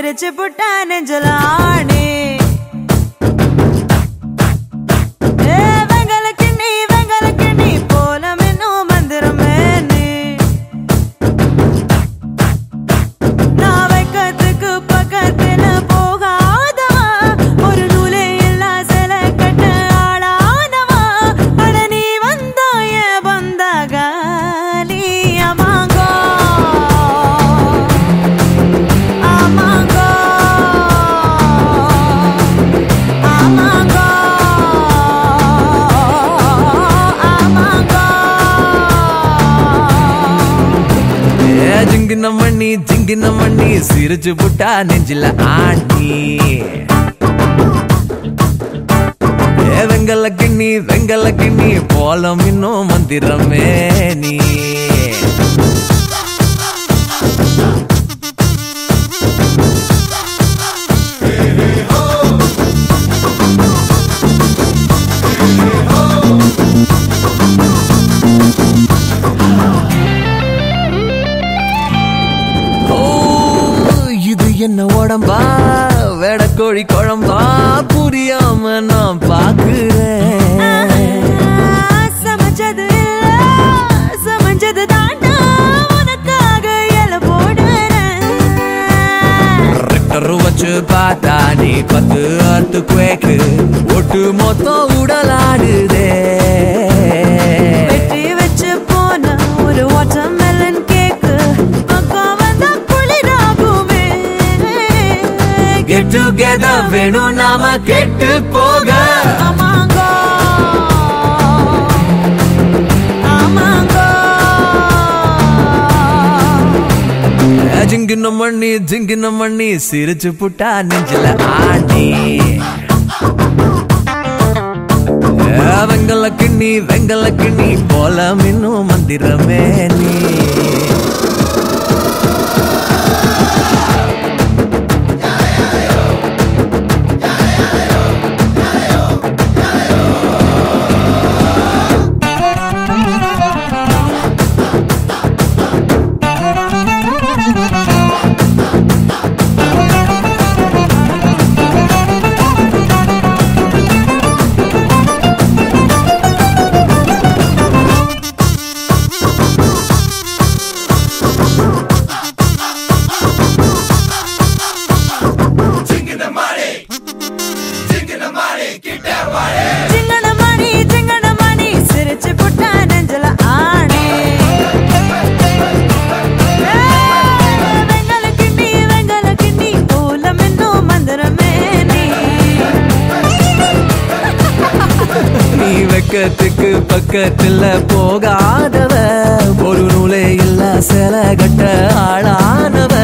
சிரிச்சு புட்டா நெஞ்சல ஆணி ஏ வெங்கல கிண்ணி வெங்கல கிண்ணி போல மின்னும் மந்திரமே நீ நான் வைக்கிறதுக்கு பக்கத்துல போகாதவா ஒரு நூலே இல்லா சில கட்ட ஆளானவா அட நீ வந்தாய வந்தாக நீ அமாங்கோ அமாங்கோ அமாங்கோ அமாங்கோ ஏ ஜிங்கின மண்ணி ஜிங்கின மண்ணி சிரிச்சு புட்டா நெஞ்சில ஆண்டி ஏ வெங்கல கிண்ணி வெங்கல கிண்ணி போலம் இன்னும் மந்திரமே நீ ஓ இது என்ன உடம்பா வெடக்கோழி குழம்பா புரியாம நான் பாக்குறேன் சமைச்சது இல்ல சமைச்சது தாண்டா உனக்காக இல போடுறேன் ரெக்டர் வச்சு பார்த்தா நீ பத்து அத்து குவேக்கு ஒட்டு மொத்தம் உடலாடுதே வெட்டி வச்சு போன ஒரு வாட்டர்மெலன் கேக்கு பக்கம் வந்தா குளிராகுமே கெட் டுகெதர் வேணும் நாம கெட்டு போக அமாங்கோ அமாங்கோ ஜிங்கின மண்ணி ஜிங்கின மண்ணி சிரிச்சு புட்டா நெஞ்சில ஆண்டி ஏ, வெங்கல கிண்ணி வெங்கல கிண்ணி போல மின்னும் மந்திரமே நீ சிங்கன மணி சிங்கன மணி சிரிச்சு புட்டா நெஞ்சல ஆணி வெங்கல கிண்ணி வெங்கல கிண்ணி போல மின்னும் மந்திரமே நீ நீ வெக்கத்துக்கு பக்கத்துல போகாதவ ஒரு நூலே இல்ல சில கட்ட ஆளானவ